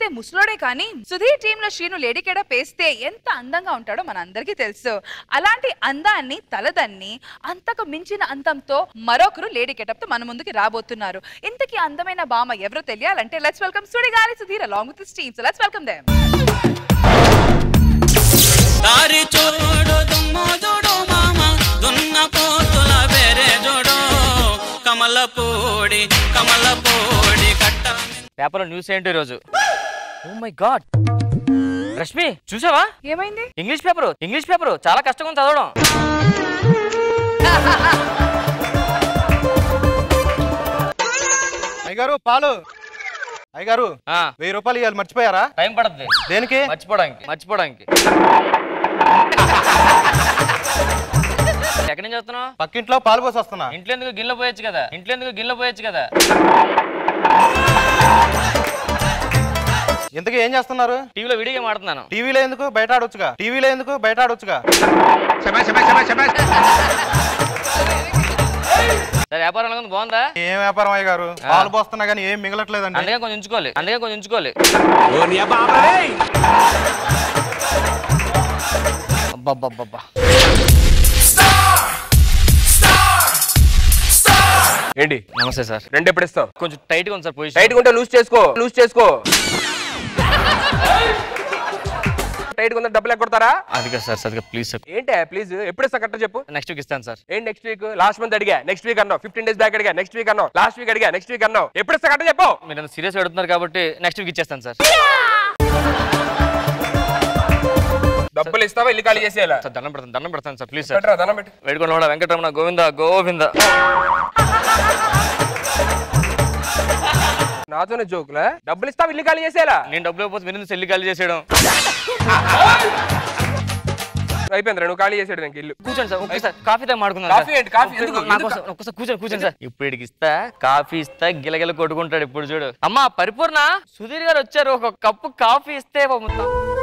ముసలోడే కానీ సుధీర్ టీమ్ లో శ్రీను లేడీకేడ పేస్తే ఎంత అందంగా ఉంటాడో మన అందరికీ తెలుసు అలాంటి అందాన్ని తలదన్ని అంతకు మించిన అందంతో మరొకరు లేడీ తో మన ముందుకి రాబోతున్నారు ఇంతకీ అందమైన బామ ఎవరో తెలియాలంటే let's welcome Sudigali Sudheer along with team so let's welcome them దారి చూడు దుమ్ము చూడు మామ దున్న పోతుల వేరే చూడు కమలపూడి కమలపూడి కట్ట పేపర్ న్యూస్ ఏంటి ఈరోజు ఓ మై గాడ్ రష్మి చూసావా ఏమైంది ఇంగ్లీష్ పేపర్ ఇంగ్లీష్ పేపర్ చాలా కష్టంగా ఉంది చదవడం అయ్యగారు పాలు అయ్యగారు ఆ, వెయ్యి రూపాయలు ఇవ్వాలి మర్చిపోయారా టైం పడుతుంది దేనికి మర్చిపోవడానికి మర్చిపోవడానికి ఎక్కడి నుంచి వస్తున్నావు పక్కింట్లో పాలు పోసి వస్తున్నా ఇంట్లో ఎందుకు గిన్నె పోయొచ్చు కదా ఇంట్లో ఎందుకు గిన్నె పోయొచ్చు కదా ఇంతకీ ఏం చేస్తున్నారు టీవీలో వీడియో గేమ్ ఆడుతున్నాను టీవీలో ఎందుకు బయట ఆడొచ్చుగా టీవీలో ఎందుకు బయట ఆడొచ్చుగా సరే వ్యాపారం ఎలా ఉంది బాగుందా ఏం వ్యాపారం అయ్యగారు పాలు పోస్తున్నా కానీ ఏం మిగలట్లేదండి అందుకే కొంచెం ఉంచుకోవాలి అందుకే కొంచెం ఉంచుకోవాలి అబ్బబ్బబ్బబ్బా ఏంటి నమస్తే సార్ రెండు ఎప్పుడు ఇస్తావు కొంచెం టైట్గా ఉంది సార్ పొజిషన్ టైట్ ఉంటే లూజ్ చేసుకో లూజ్ చేసుకో టైట్ ఉంటే డబ్బులు ఎక్కొడతారా అది కాదు సార్ సరిగ్గా ప్లీజ్ సార్ ఏంటి ప్లీజ్ ఎప్పుడు ఇస్తా కరెక్ట్ చెప్పు నెక్స్ట్ వీక్ ఇస్తాను సార్ ఏంటి నెక్స్ట్ వీక్ లాస్ట్ మంత్ అడిగా నెక్స్ట్ వీక్ అన్నావు ఫిఫ్టీన్ డేస్ బ్యాక్ అడిగా నెక్స్ట్ వీక్ అన్నావు లాస్ట్ వీక్ అడిగా నెక్స్ట్ వీక్ అన్నావు ఎప్పుడు ఇస్తా కరెక్ట్ చెప్పు మీరు సీరియస్ అడుగుతున్నారు కాబట్టి నెక్స్ట్ వీక్ ఇచ్చేస్తాను సార్ డబ్బులు ఇస్తావా ఇల్లు ఖాళీ చేసేయాలా సార్ దండం పెడతాను దండం పెడతాను సార్ ప్లీజ్ సార్ పెట్టరా దండం పెట్టి వేడుకొండ వెంకటరమణ గోవింద గోవింద నాతోనే జోకులా డబ్బులు ఇస్తావా ఇల్లు ఖాళీ చేసేయాలా నేను డబ్బులు ఇవ్వకపోతే మీరు ఎందుకు సెల్లి ఖాళీ చేసేయడం అయిపోయింది నువ్వు ఖాళీ చేసాడు నాకు ఇల్లు కూర్చోండి సార్ ఒక్కసారి కాఫీ తాగి మాడుకుందాం కాఫీ ఏంటి? కాఫీ ఎందుకు? నా కోసం ఒక్కసారి కూర్చోండి కూర్చోండి సార్ ఇప్పుడు ఇడికి ఇస్తా కాఫీ ఇస్తా గిలగిల కొట్టుకుంటాడు ఇప్పుడు చూడు అమ్మా పరిపూర్ణ సుధీర్ గారు వచ్చారు ఒక కప్పు కాఫీ ఇస్తే మొత్తం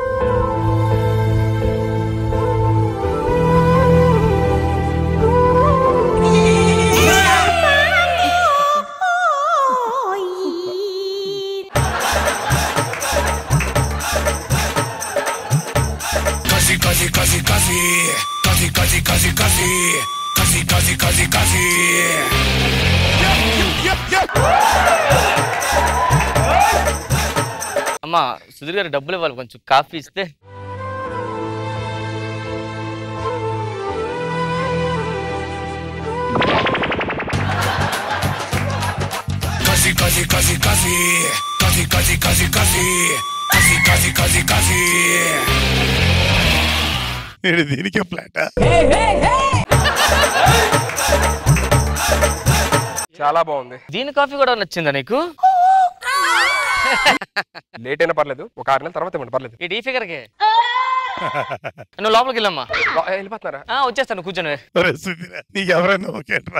Casi, casi, casi, casi. Casi, casi, casi, casi. Casi, casi, casi, casi. అమ్మా సుధీర్ గారు డబ్బులు ఇవ్వాలి కొంచెం కాఫీ ఇస్తే Casi, casi, casi, casi. Casi, casi, casi, casi. Casi, casi, casi, casi. నేను దీనికే ఫ్లాట్ చాలా బాగుంది దీని కాఫీ కూడా నచ్చిందా నీకు లేట్ అయినా పర్లేదు ఒక ఆరు నెలల తర్వాత ఇవ్వండి పర్లేదు ఈ డీ ఫిగర్కి నువ్వు లోపలికి వెళ్ళమ్మా వా- వెళ్ళిపోతున్నారా ఆ, వచ్చేస్తాను కూర్చొని సుధీరా నీకు ఎవరైనా ఓకేట్రా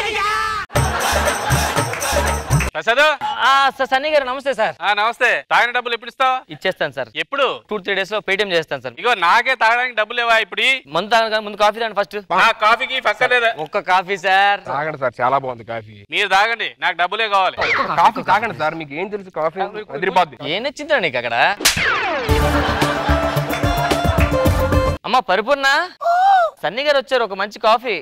ప్రసాద్ ఆ, సార్ సన్నీ గారు నమస్తే సార్ ఆ నమస్తే తాగిన డబ్బులు ఎప్పుడు ఇస్తావు ఇచ్చేస్తాను సార్ ఎప్పుడు టూ త్రీ డేస్ లో పేటిఎం చేస్తాను సార్ ఇగో నాకే తాగడానికి డబ్బులు లేవా ఇప్పుడు ముందు తాగ- ముందు కాఫీ తాగండి ఫస్ట్ నా కాఫీకి పక్కలేదా ఒక్క కాఫీ సార్ తాగండి సార్ చాలా బాగుంది కాఫీ మీరు తాగండి నాకు డబ్బులే కావాలి కాఫీ తాగండి సార్ మీకు ఏం తెలుసు కాఫీ అదిరిపోద్ది ఏం నచ్చిందా నీకు అక్కడ అమ్మా పరిపూర్ణ సన్నీ గారు వచ్చారు ఒక మంచి కాఫీ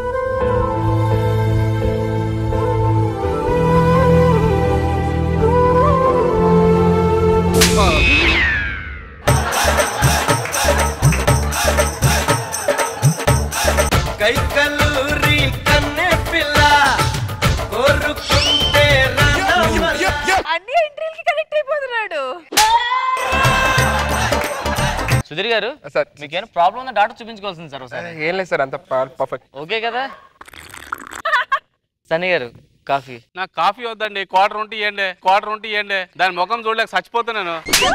కైకలూరి కన్నె పిల్ల కోరుకుంటే అన్ని ఎంట్రీలకి కనెక్ట్ అయిపోతున్నాడు సుధీర్ గారు సార్ మీకేమైనా ప్రాబ్లం ఉందా డాక్టర్ చూపించుకోవాల్సింది సార్ ఒకసారి ఏం లేదు సార్ అంత పర్ఫెక్ట్ ఓకే కదా సన్నీ గారు కాఫీ నాకు కాఫీ వద్దండి క్వార్టర్ ఉంటే ఇవ్వండి క్వార్టర్ ఉంటే ఇవ్వండి దాని ముఖం చూడలేక చచ్చిపోతున్నాను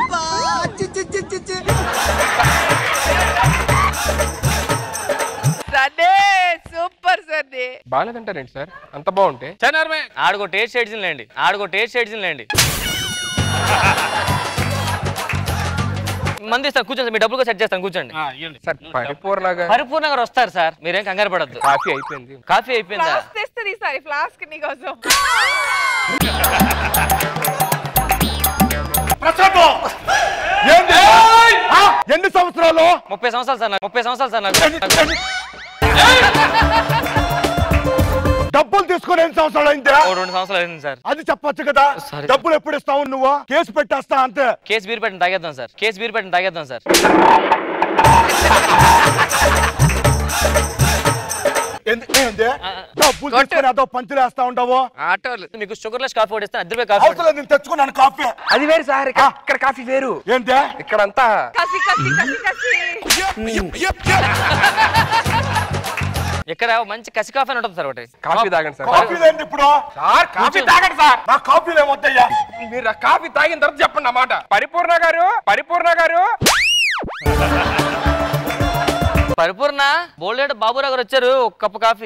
సన్నే సూపర్ సన్నే బాగాలేదంటారేంటి సార్ అంత బాగుంటే చనారమే ఆడుకో టేస్ట్ షేడ్స్ లేండి ఆడుకో టేస్ట్ షేడ్స్ లేండి మంది ఇస్తాను కూర్చోండి సార్, మీ డబ్బులు సెట్ చేస్తాను కూర్చోండి ఆ, ఇవ్వండి సార్ పరిపూర్ణగా పరిపూర్ణ గారు వస్తారు సార్ మీరేం కంగారు పడద్దు కాఫీ అయిపోయింది కాఫీ అయిపోయిందా ఫ్లాస్క్ తెస్తుంది ఈసారి ఫ్లాస్క్ నీకోసం ప్రశాంతం ఏంది ఆ? ఎన్ని సంవత్సరాలు ముప్పై సంవత్సరాలు సార్ నాకు ముప్పై సంవత్సరాలు సార్ నాకు డబ్బులు తీసుకుని ఎన్ని సంవత్సరాలు అయిందే ఓ రెండు సంవత్సరాలు అయింది సార్ అది చెప్పొచ్చు కదా Sorry. డబ్బులు ఎప్పుడు ఇస్తావు నువ్వు కేసు పెట్టేస్తా అంతే కేసు బీర్ పెట్టిన తాగేద్దాం సార్ కేసు బీర్ పెట్టిన తాగేద్దాం సార్ ఎందు- ఏంది డబ్బులు తీసుకుని అదో పంచులు వేస్తా ఉండవు ఆటోలు మీకు షుగర్ లెస్ కాఫీ ఇస్తాను అద్దరు కాఫీ అవసరం నేను తెచ్చుకున్నాను కాఫీ అది వేరు సార్ ఇక్కడ ఇక్కడ కాఫీ వేరు ఏంటి ఇక్కడంతా కసి కసి కసి కసి ఇక్కడ మంచి కసి కాఫీ అని ఉంటుంది సార్ ఒకటి కాఫీ తాగండి సార్ కాఫీ లేండి ఇప్పుడు సార్ కాఫీ తాగండి సార్ నా కాఫీలు ఏమొద్దయ్యా మీరు ఆ కాఫీ తాగిన తర్వాత చెప్పండి అన్నమాట పరిపూర్ణ గారు పరిపూర్ణ గారు పరిపూర్ణ బోల్డేట బాబురావు గారు వచ్చారు ఒక కప్పు కాఫీ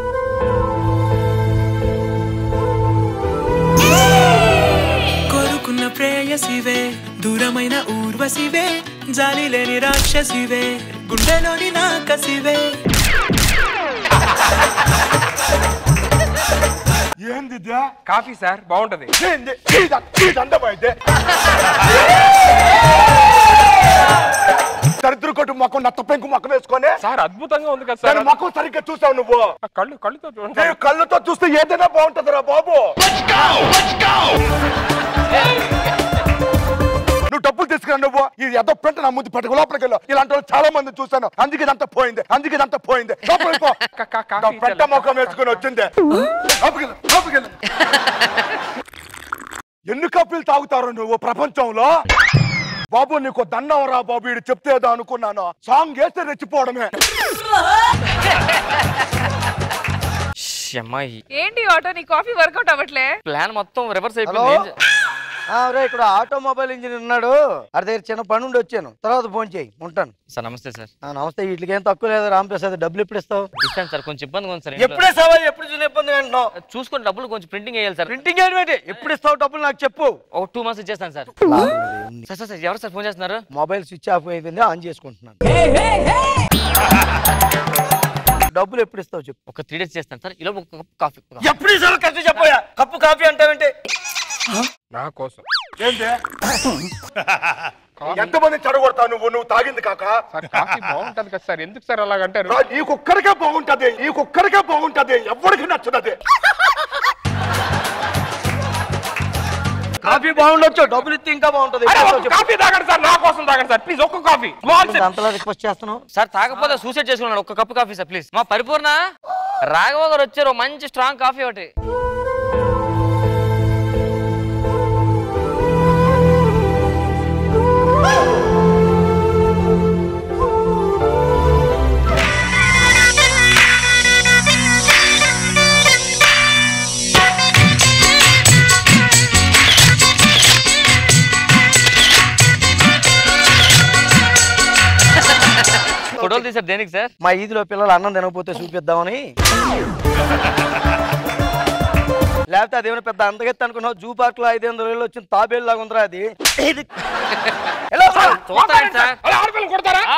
కోరుకున్న ప్రేయసివే దూరమైన ఊర్వశివే జాలి లేని రాక్షసివే గుండెలోని నాకసివే ఏంది ఇదే? కాఫీ సార్ బాగుంటది ఏంది? ఇది- ఇది అందమైంది దరిద్ర కొట్టు మొక్కం నత్త పెంకు మొక్క వేసుకొని సార్ అద్భుతంగా ఉంది కదా సార్ దాని మొక్కం సరిగ్గా చూసావు నువ్వు ఆ కళ్ళు కళ్ళుతో చూడండి నేను కళ్ళతో చూస్తే ఏదైనా బాగుంటుందిరా బాబు నువ్వు డబ్బులు తీసుకురా నువ్వు ఇది ఏదో పెంట నా ముందు పెట్టకు లోపలికి వెళ్ళు ఇలాంటి వాళ్ళు చాలా మంది చూశాను అందుకే ఇదంతా పోయింది అందుకే ఇదంతా పోయింది లోపలికి పో కా- కా- కాఫీ నా పెంట ఇచ్చాలి. మొఖం వేసుకుని వచ్చింది లోపలికి వెళ్ళు, లోపలికి వెళ్ళు. ఎన్ని కప్పులు తాగుతారు నువ్వు ప్రపంచంలో బాబు నీకు దండం రా బాబు ఇడు చెప్తేదో అనుకున్నాను సాంగ్ వేస్తే రెచ్చిపోవడమే ష్, అమ్మాయి ఏంటి ఆటో నీ కాఫీ వర్కౌట్ అవ్వట్లే ప్లాన్ మొత్తం రివర్స్ హలో అయిపోయింది ఏం చే- ఆ, రే ఇక్కడ ఆటోమొబైల్ ఇంజనీర్ ఉన్నాడు అడి దగ్గర చిన్న పని ఉండి వచ్చాను తర్వాత ఫోన్ చేయి ఉంటాను సార్ నమస్తే సార్ ఆ, నమస్తే వీటికి ఏం తక్కువ లేదు రామప్రసాద్ డబ్బులు ఎప్పుడు ఇస్తావు ఇస్తాను సార్ కొంచెం ఇబ్బందిగా ఉంది సార్ ఇంట్లో. ఎప్పుడే సవా ఎప్పుడు చూసిన ఇబ్బంది అంటున్నావు చూసుకొని డబ్బులు కొంచెం ప్రింటింగ్ వేయాలి సార్ ప్రింటింగ్ ఏంటి ఎప్పుడు ఇస్తావు డబ్బులు నాకు చెప్పు ఒక టూ మంత్స్ ఇచ్చేస్తాను సార్ సార్ సార్ సార్ ఎవరు సార్ ఫోన్ చేస్తున్నారు మొబైల్ స్విచ్ ఆఫ్ అయిపోయింది ఆన్ చేసుకుంటున్నాను డబ్బులు ఎప్పుడు ఇస్తావు చెప్పు ఒక త్రీ డేస్ చేస్తాను సార్ ఇలా ఒక కప్ కాఫీ ఎప్పుడు ఇస్తావు ఖర్చు చెప్పోయా కప్పు కాఫీ అంటావంటే నా కోసం ఏంటి ఎంతమంది చెడగొడతావు నువ్వు నువ్వు తాగింది కాక సార్ కాఫీ బాగుంటది కదా సార్ ఎందుకు సార్ అలాగంటారు రా, ఈ కుక్కడికే బాగుంటది ఈ కుక్కడికే బాగుంటది ఎవరికి నచ్చదది కాఫీ బాగుండొచ్చు డబ్బులు ఇస్తే ఇంకా బాగుంటది అరే, ఒక కాఫీ తాగండి సార్ నా కోసం తాగండి సార్ ప్లీజ్ ఒక్క కాఫీ స్మాల్ సిప్ అంతలా రిక్వెస్ట్ చేస్తున్నావు సార్ తాగకపోతే సూసైడ్ చేసుకున్నాడు ఒక కప్పు కాఫీ సార్ ప్లీజ్ మా పరిపూర్ణ రాఘవ గారు వచ్చారు ఓ మంచి స్ట్రాంగ్ కాఫీ ఒకటి ఫోటోలు తీసారు దేనికి సార్ మా ఈదిలో పిల్లలు అన్నం తినకపోతే చూపిద్దామని లేకపోతే అదేమైనా పెద్ద అందగెత్తి అనుకున్నావు జూ పార్క్ లో ఐదు వందల వేలు వచ్చిన తాబేలు లాగా ఉందిరా అది ఇది ఎలా ఉందిరా? చూస్తారండి సార్ అలా ఆడపిల్లలు కొడతారా ఆ,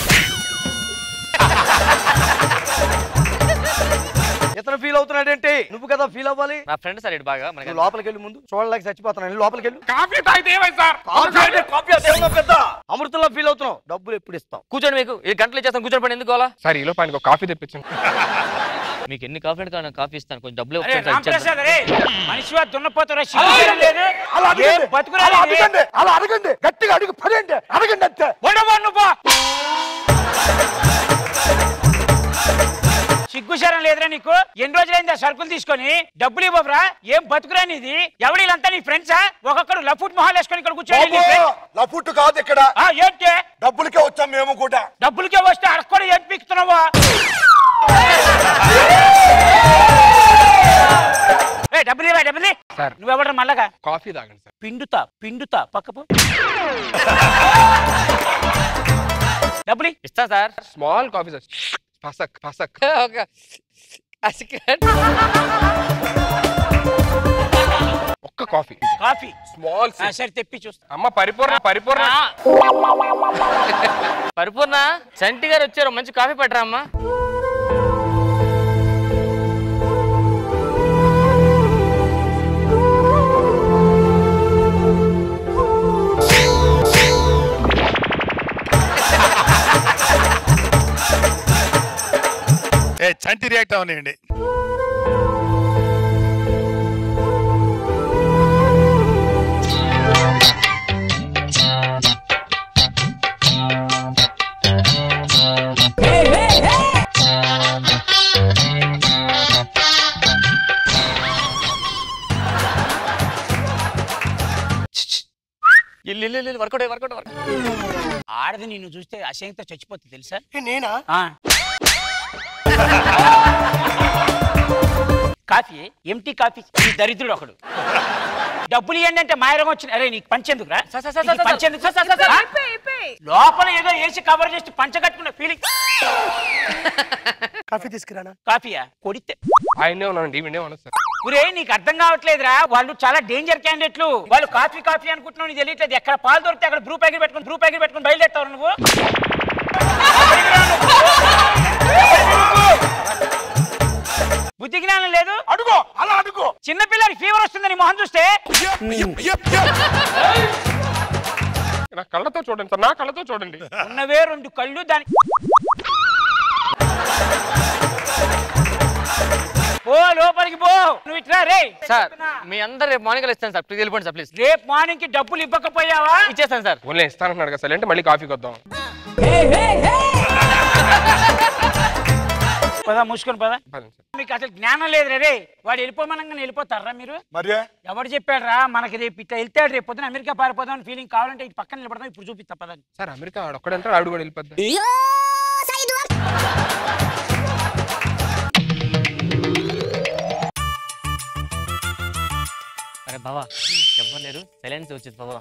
ఇతను ఫీల్ అవుతున్నాడేంటి నువ్వు కదా ఫీల్ అవ్వాలి నా ఫ్రెండ్ సార్ ఇటు బాగా మనకి నువ్వు లోపలికి వెళ్ళి ముందు చూడలేక చచ్చిపోతున్నాను వెళ్ళి లోపలికి వెళ్ళు కాఫీ తాగితే ఏమైంది సార్ కాఫీ అంటే కాఫీ అదేమన్నా పెద్ద అమృతంలో ఫీల్ అవుతున్నావు డబ్బులు ఎప్పుడు ఇస్తావు కూర్చోండి మీకు ఈ గంటలు ఇచ్చేస్తాను కూర్చోండి పని ఎందుకు అలా సార్ ఈలో పైన కాఫీ తెప్పించండి మీకు ఎన్ని కాఫీ అంటే కావాలి, కాఫీ ఇస్తాను కొంచెం డబ్బులు అరే ఇచ్చేస్తాను. రామప్రసాద్ అరే మనిషివా దున్నపోతారా సిగ్గు లేదు అలా ఏం అడగండి బతుకురా అలా ఇది? అడగండి అలా అడగండి గట్టిగా అడిగి పడండి అడగండి అంతే ఉండవా నువ్వు సిగ్గుశారం లేదురా నీకు ఎన్ని రోజులైందా సరుకులు తీసుకొని డబ్బులు ఇవ్వరా ఏం బతుకురా నీది ఎవడు వీళ్ళంతా నీ ఫ్రెండ్సా ఒక్కొక్కడు లఫుట్ మొహాలు వేసుకొని ఇక్కడ కూర్చోండి నీ friends. లఫుట్ కాదు ఇక్కడ ఆ, ఏంటి డబ్బులకే వచ్చాం మేము కూడా డబ్బులకే వస్తే అక్కడ కూడా ఏం పీకుతున్నావా ఏ డబ్బులు ఇవ్వ డబ్బులు సార్. నువ్వెవడరా మళ్ళగా కాఫీ తాగండి సార్ పిండుతా పిండుతా పక్కపు డబ్బులు ఇ- ఇస్తా సార్ స్మాల్ కాఫీ సార్ పసక్ పసక్ ఒక అసికెట్. ఒక్క కాఫీ కాఫీ స్మాల్ ఆ, సరే తెప్పి చూస్తా అమ్మ పరిపూర్ణ పరిపూర్ణ ఆ. పరిపూర్ణ చంటి గారు వచ్చారు మంచి కాఫీ పట్టరా అమ్మా ఏ చంటి రియాక్ట్ అవనియండి ఇల్లు ఇల్లు ఇల్లు వర్కౌట్ వర్కౌట్ వర్కౌట్ ఆడది నిన్ను చూస్తే అసహ్యంతో చచ్చిపోతుంది తెలుసా నేనా ఆ. కాఫీ ఎంటీ కాఫీ ఈ దరిద్రుడు ఒకడు డబ్బులు ఇవ్వండి అంటే మాయరం వచ్చింది అరే నీకు పంచెందుకురా నీకు పంచెందుకు? ఆ? లోపల ఏదో వేసి కవర్ చేసి పంచ కట్టుకున్న ఫీలింగ్ కాఫీ తీసుకురానా కాఫీయా కొడితే ఆయనే ఉన్నానండి ఈవిడే ఉన్నాను సార్ ఒరే నీకు అర్థం కావట్లేదురా వాళ్ళు చాలా డేంజర్ క్యాండిడేట్లు వాళ్ళు కాఫీ కాఫీ అనుకుంటున్నావు నీకు తెలియట్లేదు ఎక్కడ పాలు దొరికితే అక్కడ బ్రూ ప్యాకెట్ పెట్టుకుని బ్రూ ప్యాకెట్ పెట్టుకుని బయలుదేరుతావు నువ్వు బుద్ధి జ్ఞానం లేదు అడుగో అలా అడుగో చిన్నపిల్లకి ఫీవర్ వస్తుందని మొహం చూస్తే నా కళ్ళతో చూడండి సార్ నా కళ్ళతో చూడండి ఉన్నవే రెండు కళ్ళు దాని పో లోపలికి పో నువ్వు ఇట్లా రే సార్ మీ అందరు రేపు మార్నింగ్ ఇస్తాను సార్ ప్లీజ్ వెళ్ళిపోండి సార్ ప్లీజ్ రేపు మార్నింగ్ కి డబ్బులు ఇవ్వకపోయావా ఇచ్చేస్తాను సార్ ఓన్లీ ఇస్తానన్నాడు కదా సార్ అంటే మళ్ళీ కాఫీకి వద్దాం పదా మూసుకొని పదా పదండి సార్. మీకు అసలు జ్ఞానం లేదు రే వాడు వెళ్ళిపోమనంగానే వెళ్ళిపోతారా మీరు మరి ఎవడు చెప్పాడురా మనకి రేపు ఇట్లా వెళ్తాడు రేపు పొద్దున అమెరికా పారిపోదాం ఫీలింగ్ కావాలంటే ఇటు పక్కన నిలబడదాం ఇప్పుడు చూపిస్తా పదండి సార్ అమెరికా ఆడు ఒక్కడంటాడు ఆడు కూడా వెళ్ళిపోద్దా అరే బావా ఎవరు లేరు సైలెన్స్ వచ్చింది బావా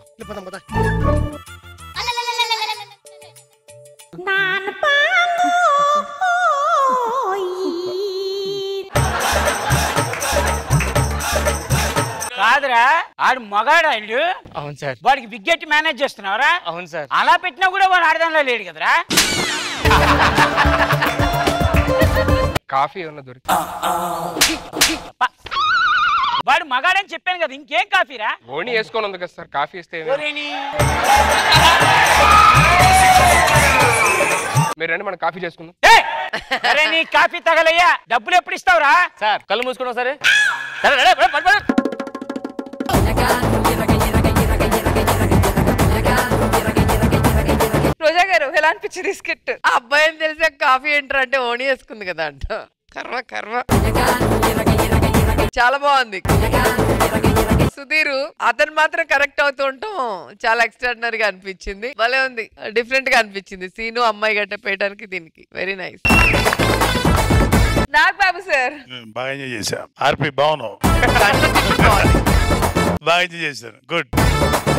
కాదురా ఆడు మగాడు ఆడు అవును సార్ వాడికి బిగ్గెట్టి మేనేజ్ చేస్తున్నావరా అవును సార్ అలా పెట్టినా కూడా వాడు ఆడదానిలో లేడు కదరా కాఫీ ఏమన్నా దొరికి వాడు మగాడని చెప్పాను కదా ఇంకేం కాఫీరా ఓణి వేసుకొని ఉంది కదా సార్ కాఫీ ఇస్తే ఏమైనా? ఒరేని. మీరు రండి మనం కాఫీ చేసుకుందాం ఏయ్! అరే నీ కాఫీ తగలయ్యా డబ్బులు ఎప్పుడు ఇస్తావురా సార్ కళ్ళు మూసుకున్నావు సరే సరే రెడీ, రెడీ, పడు, పడు. రోజా గారు ఎలా అనిపించింది ఈ స్కిట్ ఆ అబ్బాయిని తెలిసే కాఫీ ఏంటర్ అంటే ఓణి వేసుకుంది కదా అంట కర్మ కర్మ చాలా బాగుంది సుధీర్ అతను మాత్రం కరెక్ట్ అవుతూ ఉంటాం చాలా ఎక్స్ట్రాడినరీ గా అనిపించింది భలే ఉంది డిఫరెంట్ గా అనిపించింది సీను అమ్మాయి గట్ట పేయడానికి దీనికి very nice Nag Babu sir బాగా ఎంజాయ్ చేశాం ఆర్పి బాగున్నావు బాగా ఎంజాయ్ చేశారు గుడ్